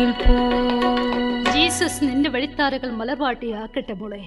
Jesus നിന്റെ വഴിത്താരകൾ മലർവാട്ടിയാക്കട്ടെ മോളെ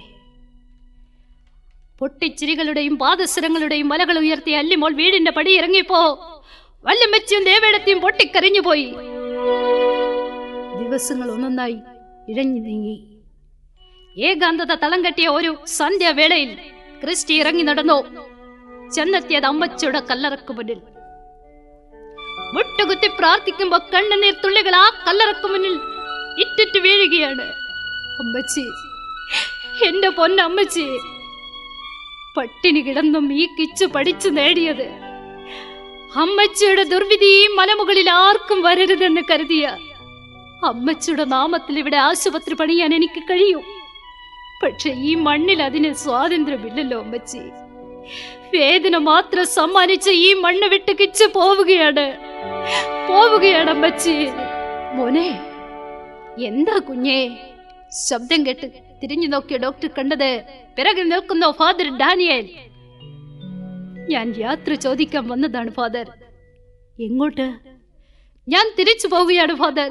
പൊട്ടിച്ചിരികളുടെയും പാദസരങ്ങളുടെയും മലകൾ ഉയർത്തി അല്ലിമോൾ വീടിന്റെ പടി ഇറങ്ങിപ്പോ വല്ലമ്മച്ചിയും ദേവേടത്തിയും പൊട്ടിക്കരഞ്ഞു പോയി ദിവസങ്ങൾ ഒന്നൊന്നായി ഇഴഞ്ഞു നീങ്ങി ഏകാന്തത തളം കെട്ടിയ ഒരു സന്ധ്യാവേളയിൽ ക്രിസ്റ്റി ഇറങ്ങി നടന്നു ചെന്നെത്തിയത് അമ്മച്ചിയുടെ കല്ലറക്ക് മുന്നിൽ മുട്ടുകുത്തി പ്രാർത്ഥിക്കുമ്പോ കണ്ണുനീർ തുള്ളികൾ ആ കല്ലറക്ക് മുന്നിൽ ഇറ്റിറ്റ് വീഴുകയാണ് അമ്മച്ചി എന്റെ പൊന്നമ്മച്ചി പട്ടിണി കിടന്നും ഈ കിച്ചു പഠിച്ചു നേടിയത് അമ്മച്ചിയുടെ ദുർവിധി ഈ മലമുകളിൽ ആർക്കും വരരുതെന്ന് കരുതിയ അമ്മച്ചിയുടെ നാമത്തിൽ ഇവിടെ ആശുപത്രി പണിയാൻ എനിക്ക് കഴിയും പക്ഷെ ഈ മണ്ണിൽ അതിന് സ്വാതന്ത്ര്യമില്ലല്ലോ അമ്മച്ചി വേദന മാത്രം സമ്മാനിച്ച് ഈ മണ്ണ് വിട്ട് കിച്ച് പോവുകയാണ് പോവുകയാണ് അമ്മച്ചി മോനെ എന്താ കുഞ്ഞേ ശബ്ദം കേട്ട് തിരിഞ്ഞു നോക്കിയ ഡോക്ടർ കണ്ടത് പിറകിൽ നിൽക്കുന്ന ഫാദർ ഡാനിയൽ ഞാൻ യാത്ര ചോദിക്കാൻ വന്നതാണ് ഫാദർ എങ്ങോട്ട് ഞാൻ തിരിച്ചു പോവുകയാണ് ഫാദർ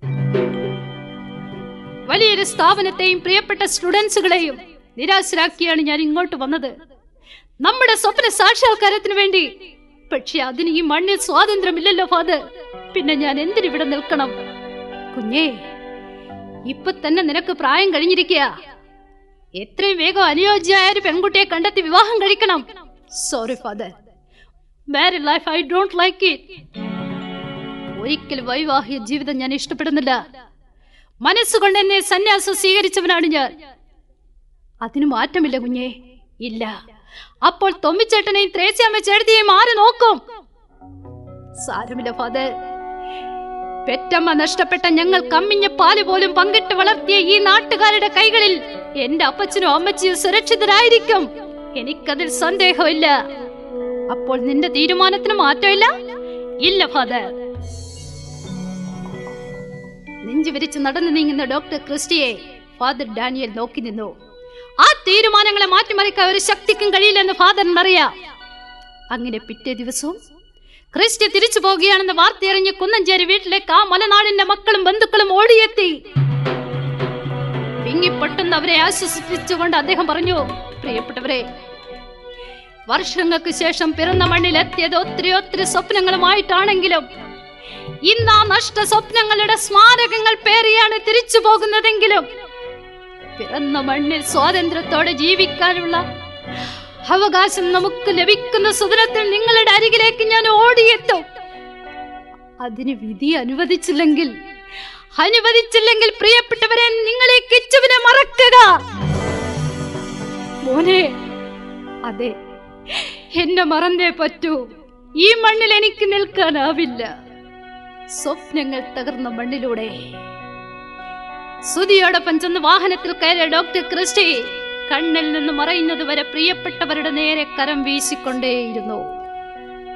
വലിയൊരു സ്ഥാപനത്തെയും പ്രിയപ്പെട്ട സ്റ്റുഡൻസുകളെയും നിരാശരാക്കിയാണ് ഞാൻ ഇങ്ങോട്ട് വന്നത് നമ്മുടെ സ്വപ്ന സാക്ഷാത്കാരത്തിന് വേണ്ടി പക്ഷെ അതിന് ഈ മണ്ണിൽ സ്വാതന്ത്ര്യമില്ലല്ലോ ഫാദർ പിന്നെ ഞാൻ എന്തിനിവിടെ നിൽക്കണം കുഞ്ഞേ ഇപ്പൊ തന്നെ നിനക്ക് പ്രായം കഴിഞ്ഞിരിക്കുക എത്രയും വേഗം അനുയോജ്യമായ ഒരു പെൺകുട്ടിയെ കണ്ടെത്തി വിവാഹം കഴിക്കണം sorry father marry life I don't like it ഒരിക്കലും വൈവാഹിക ജീവിതം ഞാൻ ഇഷ്ടപ്പെടുന്നില്ല മനസ്സുകൊണ്ട് എന്നെ സന്യാസം സ്വീകരിച്ചവനാണ് ഞാൻ അതിന് മാറ്റമില്ല കുഞ്ഞേ ഇല്ല അപ്പോൾ തൊമ്മിച്ചേട്ടനെയും ത്രേസ്യാമ്മ ചേട്ടനെയും ആര് നോക്കും സാരമില്ല ഫാദർ പെറ്റമ്മ നഷ്ടപ്പെട്ട ഞങ്ങൾ കമ്മിഞ്ഞ പാല് പോലും പങ്കിട്ട് വളർത്തിയ ഈ നാട്ടുകാരുടെ കൈകളിൽ എന്റെ അപ്പച്ചനും അമ്മച്ചിയും സുരക്ഷിതരായിരിക്കും എനിക്കതിൽ സന്ദേഹമില്ല അപ്പോൾ നിന്റെ തീരുമാനത്തിന് മാറ്റമില്ല ഇല്ല ഫാദർ നെഞ്ചു വിരിച്ച് നടന്നു നീങ്ങുന്ന ഡോക്ടർ ക്രിസ്റ്റിയെ ഫാദർ ഡാനിയൽ നോക്കി നിന്നു ആ തീരുമാനങ്ങളെ മാറ്റിമറിക്കാൻ ഒരു ശക്തിക്കും കഴിയില്ലെന്ന് ഫാദറിനറിയാം അങ്ങനെ പിറ്റേ ദിവസവും ക്രിസ്റ്റി തിരിച്ചു പോകുകയാണെന്ന് വാർത്തയറിഞ്ഞ് കുന്നഞ്ചേരി വീട്ടിലേക്ക് ആ മലനാടിന്റെ മക്കളും ബന്ധുക്കളും ഓടിയെത്തി വിങ്ങിപ്പൊട്ടുന്ന അവരെ ആശ്വസിപ്പിച്ചുകൊണ്ട് അദ്ദേഹം പറഞ്ഞു പ്രിയപ്പെട്ടവരെ വർഷങ്ങൾക്ക് ശേഷം പിറന്ന മണ്ണിൽ എത്തിയത് ഒത്തിരി ഒത്തിരി സ്വപ്നങ്ങളുമായിട്ടാണെങ്കിലും ഇന്ന് ആ നഷ്ട സ്വപ്നങ്ങളുടെ സ്മാരകങ്ങൾ പേറിയാണ് തിരിച്ചു പോകുന്നതെങ്കിലും പിറന്ന മണ്ണിൽ സ്വാതന്ത്ര്യത്തോടെ ജീവിക്കാനുള്ള അവകാശം നമുക്ക് ലഭിക്കുന്ന സുദിനത്തിൽ നിങ്ങളുടെ അരികിലേക്ക് ഞാൻ ഓടിയെത്തും അതിന് വിധി അനുവദിച്ചില്ലെങ്കിൽ അനുവദിച്ചില്ലെങ്കിൽ പ്രിയപ്പെട്ടവരെ നിങ്ങളെ കിച്ചുവിനെ മറക്കുക മോനെ അതെ എന്നെ മറന്നേ പറ്റൂ ഈ മണ്ണിൽ എനിക്ക് നിൽക്കാനാവില്ല സ്വപ്നങ്ങൾ തകർന്ന മണ്ണിലൂടെ സുതിയോടൊപ്പം ചെന്ന് വാഹനത്തിൽ കയറിയ ഡോക്ടർ ക്രിസ്റ്റി കണ്ണിൽ നിന്ന് മറയുന്നത് വരെ പ്രിയപ്പെട്ടവരുടെ നേരെ കരം വീശിക്കൊണ്ടേയിരുന്നു